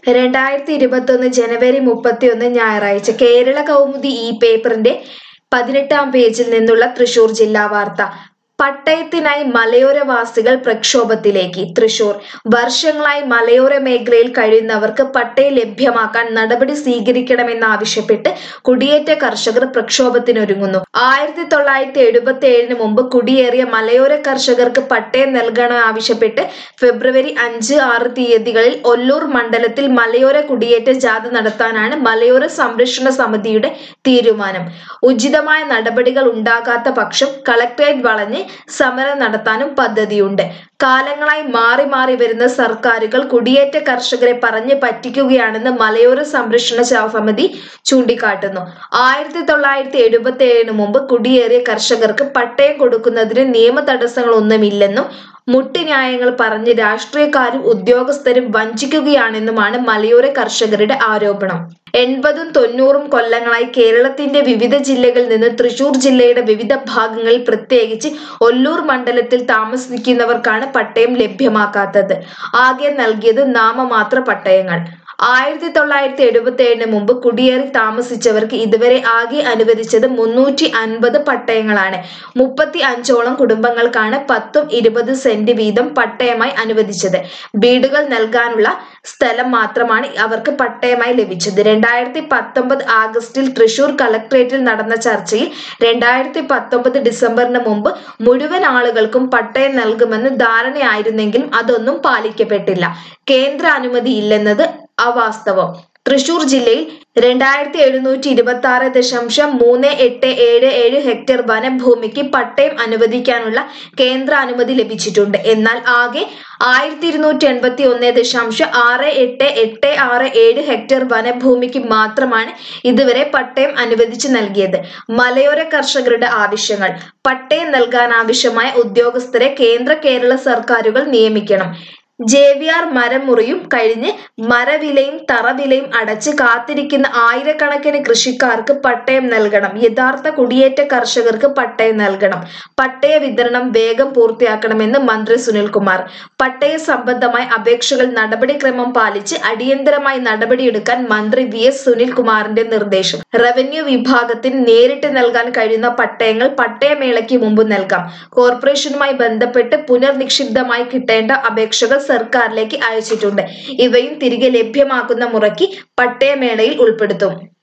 രണ്ടായിരത്തി ഇരുപത്തൊന്ന് ജനുവരി മുപ്പത്തിയൊന്ന് ഞായറാഴ്ച കേരള കൗമുദി ഈ പേപ്പറിന്റെ പതിനെട്ടാം പേജിൽ നിന്നുള്ള തൃശൂർ ജില്ലാ വാർത്ത പട്ടയത്തിനായി മലയോരവാസികൾ പ്രക്ഷോഭത്തിലേക്ക് തൃശൂർ വർഷങ്ങളായി മലയോര മേഖലയിൽ കഴിയുന്നവർക്ക് പട്ടയം ലഭ്യമാക്കാൻ നടപടി സ്വീകരിക്കണമെന്നാവശ്യപ്പെട്ട് കുടിയേറ്റ കർഷകർ പ്രക്ഷോഭത്തിനൊരുങ്ങുന്നു ആയിരത്തി തൊള്ളായിരത്തി എഴുപത്തി ഏഴിന് മുമ്പ് കുടിയേറിയ മലയോര കർഷകർക്ക് പട്ടയം നൽകണമെന്നാവശ്യപ്പെട്ട് ഫെബ്രുവരി അഞ്ച് ആറ് തീയതികളിൽ ഒല്ലൂർ മണ്ഡലത്തിൽ മലയോര കുടിയേറ്റ ജാഥ നടത്താനാണ് മലയോര സംരക്ഷണ സമിതിയുടെ തീരുമാനം ഉചിതമായ നടപടികൾ ഉണ്ടാകാത്ത പക്ഷം കളക്ടറേറ്റ് വളഞ്ഞ് സമരം നടത്താനും പദ്ധതിയുണ്ട് കാലങ്ങളായി മാറി മാറി വരുന്ന സർക്കാരുകൾ കുടിയേറ്റ കർഷകരെ പറഞ്ഞ് പറ്റിക്കുകയാണെന്ന് മലയോര സംരക്ഷണ സ- സമിതി ചൂണ്ടിക്കാട്ടുന്നു ആയിരത്തി തൊള്ളായിരത്തി എഴുപത്തി ഏഴിന് മുമ്പ് കുടിയേറിയ കർഷകർക്ക് പട്ടയം കൊടുക്കുന്നതിന് നിയമ തടസ്സങ്ങളൊന്നുമില്ലെന്നും മുട്ടുന്യായങ്ങൾ പറഞ്ഞ് രാഷ്ട്രീയക്കാരും ഉദ്യോഗസ്ഥരും വഞ്ചിക്കുകയാണെന്നുമാണ് മലയോര കർഷകരുടെ ആരോപണം എൺപതും തൊണ്ണൂറും കൊല്ലങ്ങളായി കേരളത്തിന്റെ വിവിധ ജില്ലകളിൽ നിന്ന് തൃശൂർ ജില്ലയുടെ വിവിധ ഭാഗങ്ങളിൽ പ്രത്യേകിച്ച് ഒല്ലൂർ മണ്ഡലത്തിൽ താമസിക്കുന്നവർക്കാണ് പട്ടയം ലഭ്യമാക്കാത്തത് ആകെ നൽകിയത് നാമമാത്ര പട്ടയങ്ങൾ ആയിരത്തി തൊള്ളായിരത്തി എഴുപത്തി ഏഴിന് മുമ്പ് കുടിയേറി താമസിച്ചവർക്ക് ഇതുവരെ ആകെ അനുവദിച്ചത് മുന്നൂറ്റി അൻപത് പട്ടയങ്ങളാണ് മുപ്പത്തി അഞ്ചോളം കുടുംബങ്ങൾക്കാണ് പത്തും ഇരുപത് സെന്റ് വീതം പട്ടയമായി അനുവദിച്ചത് വീടുകൾ നൽകാനുള്ള സ്ഥലം മാത്രമാണ് അവർക്ക് പട്ടയമായി ലഭിച്ചത് രണ്ടായിരത്തി പത്തൊമ്പത് ആഗസ്റ്റിൽ തൃശൂർ കളക്ടറേറ്റിൽ നടന്ന ചർച്ചയിൽ രണ്ടായിരത്തി പത്തൊമ്പത് ഡിസംബറിന് മുമ്പ് മുഴുവൻ ആളുകൾക്കും പട്ടയം നൽകുമെന്ന് ധാരണയായിരുന്നെങ്കിലും അതൊന്നും പാലിക്കപ്പെട്ടില്ല കേന്ദ്ര അനുമതി ഇല്ലെന്നത് അവാസ്തവം തൃശൂർ ജില്ലയിൽ രണ്ടായിരത്തി എഴുന്നൂറ്റി ഇരുപത്തി ആറ് ദശാംശം മൂന്ന് എട്ട് ഏഴ് ഏഴ് ഹെക്ടർ വനഭൂമിക്ക് പട്ടയം അനുവദിക്കാനുള്ള കേന്ദ്ര അനുമതി ലഭിച്ചിട്ടുണ്ട് എന്നാൽ ആകെ ആയിരത്തി ഇരുന്നൂറ്റി എൺപത്തി ഒന്ന് ദശാംശം ആറ് എട്ട് എട്ട് ആറ് ഏഴ് ഹെക്ടർ വനഭൂമിക്ക് മാത്രമാണ് ഇതുവരെ പട്ടയം അനുവദിച്ചു നൽകിയത് മലയോര കർഷകരുടെ ആവശ്യങ്ങൾ പട്ടയം നൽകാൻ ആവശ്യമായ ഉദ്യോഗസ്ഥരെ കേന്ദ്ര കേരള സർക്കാരുകൾ നിയമിക്കണം ജെ വി ആർ മരം മുറിയും കഴിഞ്ഞ് മരവിലയും തറവിലയും അടച്ച് കാത്തിരിക്കുന്ന ആയിരക്കണക്കിന് കൃഷിക്കാർക്ക് പട്ടയം നൽകണം യഥാർത്ഥ കുടിയേറ്റ കർഷകർക്ക് പട്ടയം നൽകണം പട്ടയ വിതരണം വേഗം പൂർത്തിയാക്കണമെന്ന് മന്ത്രി സുനിൽകുമാർ പട്ടയ സംബന്ധമായ അപേക്ഷകൾ നടപടിക്രമം പാലിച്ച് അടിയന്തരമായി നടപടിയെടുക്കാൻ മന്ത്രി വി എസ് സുനിൽകുമാറിന്റെ നിർദ്ദേശം റവന്യൂ വിഭാഗത്തിന് നേരിട്ട് നൽകാൻ കഴിയുന്ന പട്ടയങ്ങൾ പട്ടയമേളയ്ക്ക് മുമ്പ് നൽകാം കോർപ്പറേഷനുമായി ബന്ധപ്പെട്ട് പുനർനിക്ഷിപ്തമായി കിട്ടേണ്ട അപേക്ഷകൾ സർക്കാരിലേക്ക് അയച്ചിട്ടുണ്ട് ഇവയും തിരികെ ലഭ്യമാക്കുന്ന മുറയ്ക്ക് പട്ടയമേളയിൽ ഉൾപ്പെടുത്തും